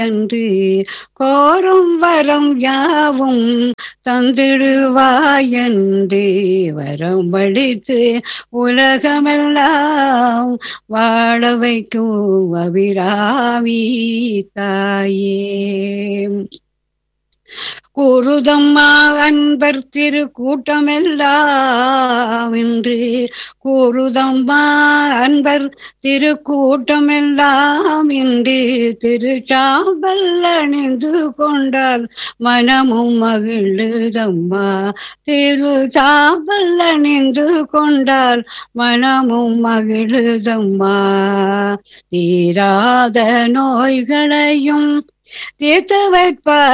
என்று கோரும் வரம் யாவும் தந்திடுவாய் என்று வரம் படித்து உலகமெல்லாம் வாழ வைக்கும் அபிராமி தாயே கூறுதம்மா அன்பர் திரு கூட்டமெல்லாம் என்று கூறுதம்மா அன்பர் திரு கூட்டமெல்லாம் என்று திருச்சாம்பல் அணிந்து கொண்டால் மனமும் மகிழுதம்மா திரு சாம்பல் அணிந்து கொண்டால் மனமும் மகிழுதம்மா தீராத நோய்களையும் தீர்த்து வைப்பார்